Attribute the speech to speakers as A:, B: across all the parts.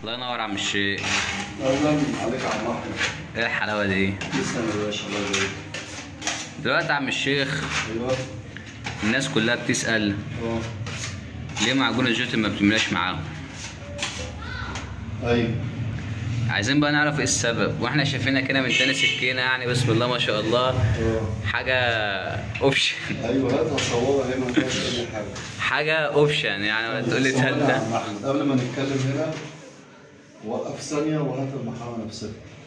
A: الله ينور يا عم الشيخ
B: اهلا عليك يا عم احمد
A: ايه الحلاوه دي
B: تسلم يا باشا الله يبارك
A: دلوقتي يا عم الشيخ
B: ايوه
A: الناس كلها بتسال
B: اه
A: ليه معجون الجوتن ما بتملاش معاهم
B: ايوه
A: عايزين بقى نعرف ايه السبب واحنا شايفينها كده من تاني سكينه يعني بسم الله ما شاء الله
B: اه
A: حاجه اوبشن
B: ايوه هات صورها هنا ما فيهاش اي حاجه
A: حاجه اوبشن يعني ولا تقول لي
B: صورها يا
A: تهدى
B: عم احمد قبل ما نتكلم هنا وقف ثانيه وهات المحاره نفسها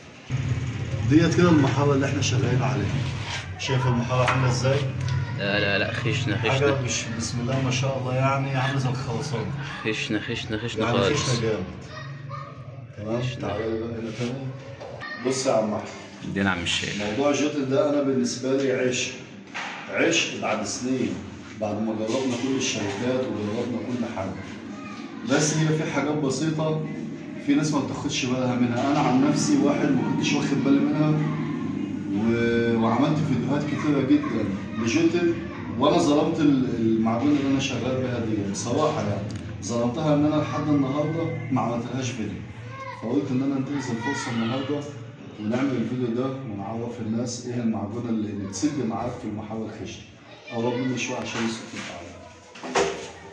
B: ديت كده المحاره اللي احنا شغالين عليها شايف المحاره عامله ازاي؟
A: لا لا لا خشنا
B: حاجه
A: خشنا
B: مش بسم الله ما شاء الله يعني عامله زي الخرسانه
A: خشنا خشنا خشنا
B: يعني
A: خالص
B: خشنا جامد تمام تعالى لي بقى هنا تاني بص يا عم احمد
A: ادينا يا عم الشيخ
B: موضوع الجوتل ده انا بالنسبه لي عشق عشق بعد سنين بعد ما جربنا كل الشركات وجربنا كل حاجه بس هي في حاجات بسيطه في ناس ما بتاخدش بالها منها انا عن نفسي واحد ما كنتش واخد بالي منها و... وعملت فيديوهات كتيره جدا لجوتل وانا ظلمت ال- المعجون اللي انا شغال بيها دي بصراحه يعني ظلمتها ان انا لحد النهارده ما عملتلهاش فيديو فقلت ان انا انتهز الفرصه النهارده ونعمل الفيديو ده ونعرف الناس ايه المعجونه اللي اللي بتسد معاك في المحاور الخشن قرب مني شويه عشان الصوت يتعالى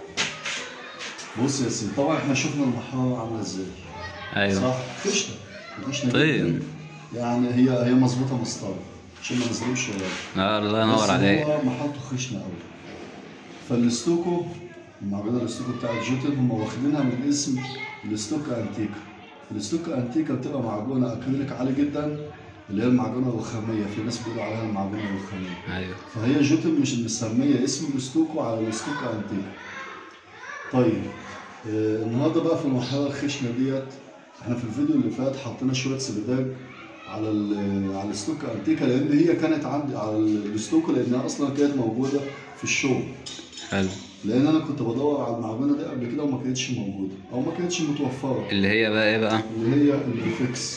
B: بص يا سيدي طبعا احنا شفنا المحاره عامله ازاي
A: ايوه
B: صح خشنه خشنه
A: طين.
B: جداً. يعني هي هي مظبوطه مسطره عشان ما نظلمش ولا
A: آه، الله
B: بس
A: ينور عليك
B: هو محطه خشنه قوي فالاستوكو المعجونه الاستوكو بتاع الجوتل هم واخدينها من اسم الاستوكا انتيكا الاستوكا انتيكا بتبقى معجونه اكريليك عالي جدا اللي هي المعجونه الرخاميه في ناس بيقولوا عليها المعجونه الرخاميه
A: ايوه
B: فهي جوتل مش مسميه اسم الاستوكو على الاستوكا انتيكا طيب آه، النهارده بقى في المرحله الخشنه ديت احنا في الفيديو اللي فات حطينا شويه سبيداج على ال- على الاستوكا انتيكا لان هي كانت عندي على الاستوكا لانها اصلا كانت موجوده في الشغل
A: حلو
B: لان انا كنت بدور على المعجونه دي قبل كده وما كانتش موجوده او ما كانتش متوفره
A: اللي هي بقى ايه بقى
B: اللي هي البريفكس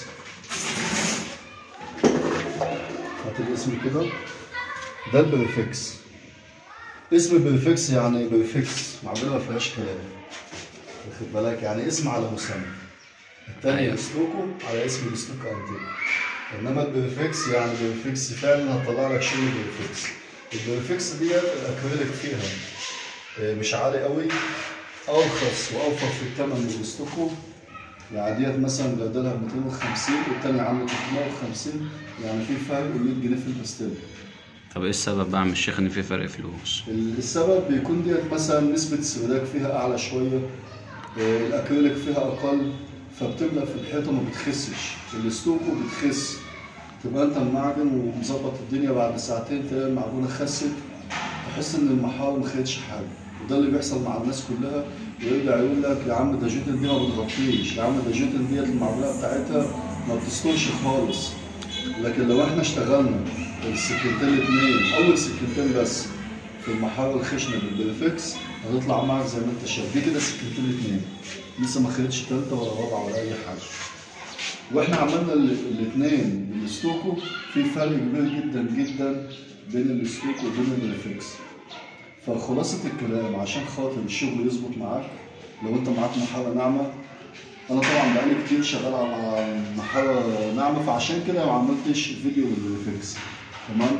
B: هات الاسم كده ده البريفكس اسم البريفكس يعني بريفكس معجونه ما فيهاش كلام واخد بالك يعني اسم على مسمى التاني
A: أيوة.
B: الاستوكو على اسم الاستوكو انتيكو انما البريفكس يعني بريفكس فعلا هتطلع لك شغل بريفكس البريفكس ديت الاكريليك فيها آه، مش عالي قوي ارخص واوفر في الثمن من الاستوكو يعني ديت مثلا لو ادالها 250 والتانية عامله 350 يعني في فرق 100 جنيه في الباستيل
A: طب ايه السبب بقى يا عم الشيخ ان في فرق فلوس
B: السبب بيكون ديت مثلا نسبة السوداك فيها أعلى شوية آه، الأكريليك فيها أقل فبتملى في الحيطة ما بتخسش الاستوكو بتخس تبقى أنت المعجن ومظبط الدنيا بعد ساعتين تلاقي المعجونة خست تحس إن المحار ما خدش حاجة وده اللي بيحصل مع الناس كلها ويرجع يقول لك يا عم ده جوتن دي ما بتغطيش يا عم ده جوتن ديت المعجونة بتاعتها ما بتسترش خالص لكن لو احنا اشتغلنا السكينتين الاثنين اول سكينتين بس في المحاور الخشنه بالبريفكس هتطلع معاك زي ما انت شايف دي كده سكينتين الاثنين لسه ما خدتش ثالثه ولا رابعه ولا اي حاجه واحنا عملنا الاثنين بالاستوكو في فرق كبير جدا جدا بين الاستوكو وبين البريفكس فخلاصه الكلام عشان خاطر الشغل يظبط معاك لو انت معاك محاره ناعمه انا طبعا بقالي كتير شغال على محاره ناعمه فعشان كده ما عملتش فيديو للريفكس تمام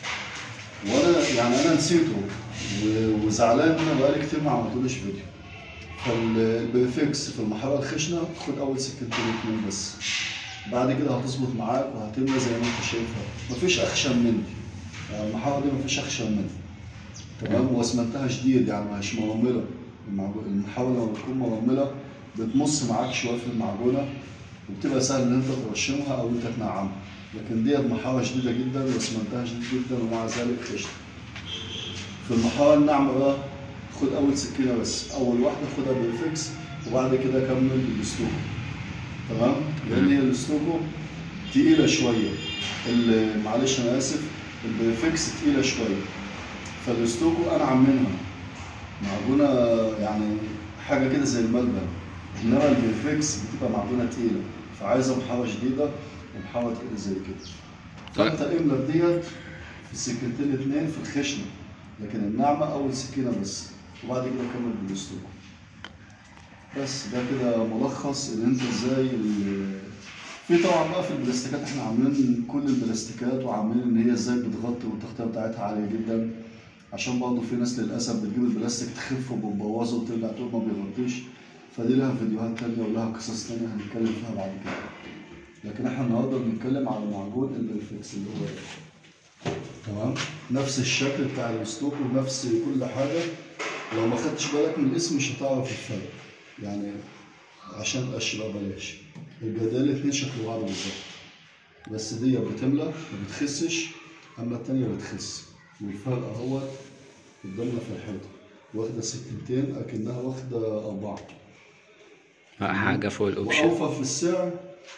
B: وانا يعني انا نسيته و- وزعلان ان انا بقالي كتير ما عملتلوش فيديو فالبريفكس في المحاره الخشنه خد اول سكتين اتنين بس بعد كده هتظبط معاك وهتملى زي ما انت شايفها مفيش اخشن مني يعني المحاره دي مفيش اخشن مني تمام واسمنتها شديد يعني مش مرمله المعجو- المحاولة لما بتكون مرملة بتمص معاك شوية في المعجونة وبتبقى سهل إن أنت ترشمها أو أنت تنعمها لكن ديت محاولة شديدة جدا واسمنتها شديد جدا ومع ذلك خشنة في المحاولة الناعمة بقى خد أول سكينة بس أول واحدة خدها بالفيكس وبعد كده كمل بالاستوكو تمام لأن هي الاستوكو تقيلة شوية ال- معلش أنا آسف البريفكس تقيلة شوية فالاستوكو أنعم منها معجونة يعني حاجة كده زي الملبن إنما البريفكس بتبقى معجونة تقيلة فعايزة محاوة شديدة ومحاوة تقيلة زي كده فأنت املى ديت في السكينتين الاتنين في الخشنة لكن الناعمة أول سكينة بس وبعد كده كمل بالاستوكو بس ده كده ملخص ان انت ازاي ال- في طبعا بقى في البلاستيكات احنا عاملين كل البلاستيكات وعاملين ان هي ازاي بتغطي والتغطيه بتاعتها عاليه جدا عشان برضه في ناس للاسف بتجيب البلاستيك تخف وبتبوظه وترجع تقول ما بيغطيش فدي لها فيديوهات تانية ولها قصص تانية هنتكلم فيها بعد كده لكن احنا النهارده بنتكلم على معجون البرفكس اللي هو ده تمام نفس الشكل بتاع الستوك ونفس كل حاجه لو ما خدتش بالك من الاسم مش هتعرف الفرق يعني عشان القش بقى بلاش يبقى ده الاتنين شكل بعض بالظبط بس دي بتملى ما بتخسش اما التانية بتخس والفرق اهوت قدامنا في الحيطة واخدة ستتين اكنها واخدة اربعة
A: حاجه فوق الاوبشن
B: واوفر في السعر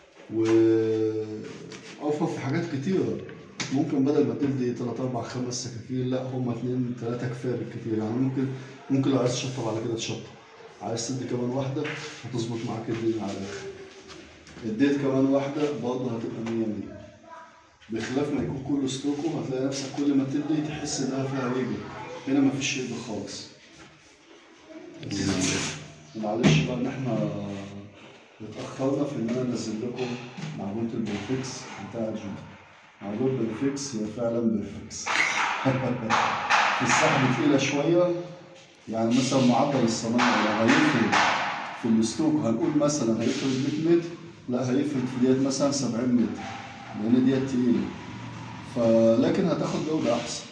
B: واوفر في حاجات كتيرة ممكن بدل ما تدي 3 4 5 سكاكين لا هم 2 3 كفايه بالكتير يعني ممكن ممكن لو عايز تشطب على كده تشطب عايز تدي كمان واحده هتظبط معاك الدنيا على الاخر اديت كمان واحده برضه هتبقى 100 100 بخلاف ما يكون كله ستوكو هتلاقي نفسك كل ما تدي تحس انها فيها رجل هنا مفيش رجل خالص معلش بقى ان احنا اتأخرنا في ان انا انزل لكم معجونة البرفكس بتاع جون معجون برفكس هي فعلا برفكس السحب تقيلة شوية يعني مثلا معدل الصناعة لو هيفرد في الستوك هنقول مثلا هيفرد 100 متر لا هيفرد في ديت مثلا 70 متر لان ديت تقيلة فلكن هتاخد جودة أحسن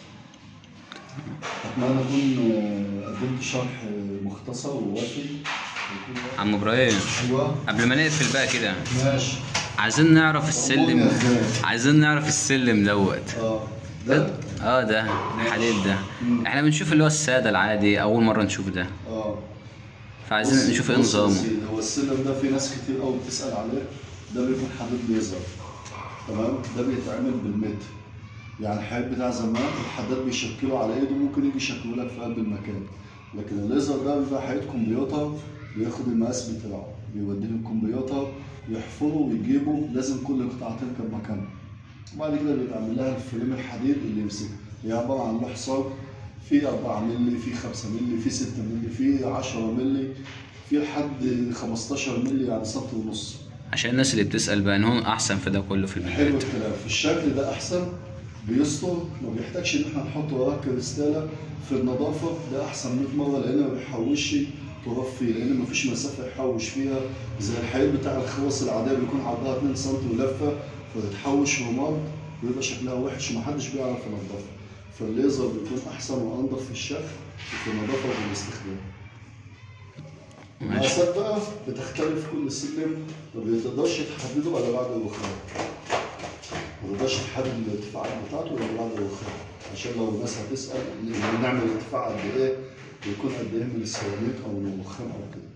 B: أتمنى أكون آه، قدمت شرح آه، مختصر ووافي ويكون واضح.
A: عم ابراهيم
B: أيوه
A: قبل ما نقفل بقى كده
B: ماشي
A: عايزين نعرف
B: يا
A: السلم
B: غالي.
A: عايزين نعرف السلم دوت
B: اه ده
A: اه ده الحديد ده احنا بنشوف اللي هو الساده العادي اول مره نشوف ده
B: اه
A: فعايزين
B: بص-
A: نشوف ايه
B: بص يا
A: نظامه
B: سيدي، هو السلم ده في ناس كتير قوي بتسأل عليه ده بيكون حديد ليزر تمام ده بيتعمل بالمتر يعني الحديد بتاع زمان الحداد بيشكله على ايده ممكن يجي يشكله لك في قلب المكان لكن الليزر ده بيبقى حديد كمبيوتر بياخد المقاس بتاعه بيوديه الكمبيوتر يحفره ويجيبه لازم كل قطعة تركب مكانها وبعد كده بيتعمل لها الفريم الحديد اللي يمسكها هي عبارة عن لوح صاج في 4 مللي في 5 مللي في 6 مللي في 10 مللي في لحد 15 مللي يعني سطر ونص
A: عشان الناس اللي بتسال بقى ان هو احسن في ده كله في
B: حلو
A: البيت
B: الكلام في الشكل ده احسن بيستر ما بيحتاجش ان احنا نحط وراه كريستاله في النظافه ده احسن 100 مره لان ما بيحوش تراب فيه لان ما فيش مسافه يحوش فيها زي الحديد بتاع الخواص العاديه بيكون عرضها 2 سم ولفه فتتحوش رماد ويبقى شكلها وحش ومحدش بيعرف ينضفها فالليزر بيكون احسن وانضف في الشكل وفي النظافه والاستخدام
A: ماشي
B: المقاسات بقى بتختلف كل سلم ما بتقدرش تحدده الا بعد الوخام ما تقدرش تحدد الارتفاعات بتاعته الا بعد الوخام عشان لو الناس هتسال إن نعمل ارتفاع قد ايه بيكون قد ايه من السيراميك او من الوخام او كده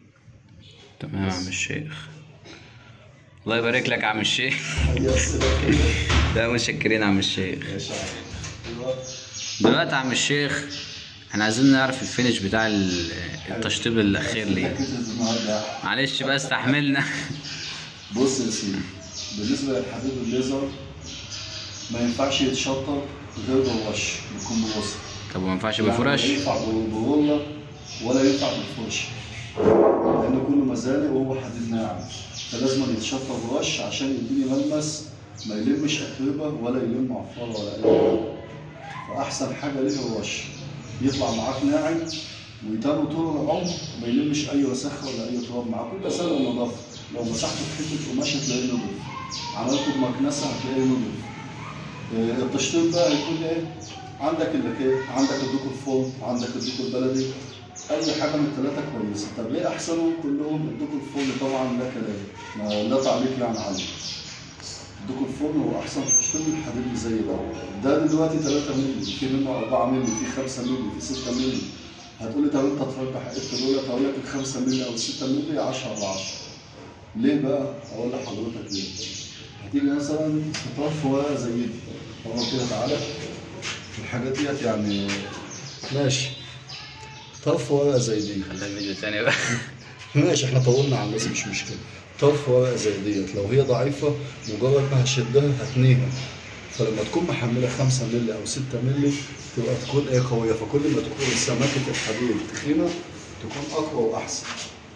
A: تمام يا عم الشيخ الله يبارك لك يا عم الشيخ
B: هي اسئله كده
A: ده متشكرين يا عم الشيخ
B: ماشي يا عم. أيوة.
A: دلوقتي يا عم الشيخ احنا عايزين نعرف الفينش بتاع ال- التشطيب الاخير ليه
B: كده النهارده
A: معلش بقى استحملنا
B: بص يا سيدي بالنسبه للحديد الليزر ما ينفعش يتشطب غير بالرش بيكون بوسط
A: طب وما ينفعش
B: يعني
A: بفرش
B: لا ينفع بغلة ولا ينفع بالفرش لأن كله مزالق وهو حديد ناعم فلازم يتشطب رش عشان يديني ملمس ما يلمش أتربة ولا يلم عفارة ولا أي حاجة فأحسن حاجة ليه الرش يطلع معاك ناعم ويتم طول العمر ما يلمش أي وسخة ولا أي تراب معاه كل سنة النظافة لو مسحته بحتة قماشة تلاقيه نضيف عملته بمكنسة هتلاقيه نضيف آه، التشطيب بقى هيكون ايه؟ عندك اللاكيه، عندك الدوك الفول، عندك الدوك البلدي، اي حاجه من الثلاثه كويسه، طب ليه احسنهم كلهم الدوك الفول طبعا لا كلام، ما لا تعليق يعني عليه. الدوك الفول هو احسن تشطيب الحديد اللي زي ده، ده دلوقتي 3 مللي، في منه 4 مللي، في 5 مللي، في 6 مللي. هتقولي طب انت ترجح ايه في دول؟ هقول لك ال 5 مللي او ال 6 مللي 10 على 10. ليه بقى؟ اقول لحضرتك ليه؟ هتيجي مثلا في طرف ورقه زي دي طبعا كده تعالى الحاجات ديت يعني ماشي طرف ورقه زي دي
A: خليها فيديو تاني بقى
B: ماشي احنا طولنا على الناس مش مشكله طرف ورقه زي ديت لو هي ضعيفه مجرد ما هشدها هتنيها فلما تكون محمله 5 مللي او 6 مللي تبقى تكون ايه قويه فكل ما تكون سماكه الحديد تخينه تكون اقوى واحسن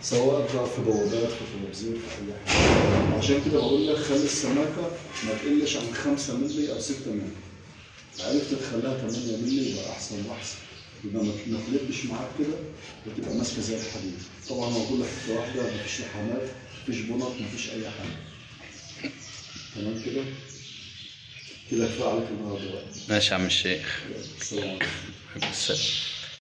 B: سواء بقى في بوابات في ترابيزين في اي حاجه عشان كده بقول لك خلي السماكه ما تقلش عن 5 مللي او 6 مللي عرفت تخليها 8 مللي يبقى احسن واحسن يبقى ما ما تلبش معاك كده وتبقى ماسكه زي الحديد طبعا هو كل حته واحده مفيش لحامات مفيش بنط مفيش اي حاجه تمام كده كده كفايه عليك النهارده بقى
A: ماشي يا عم الشيخ
B: يلا، السلام عليكم
A: السلام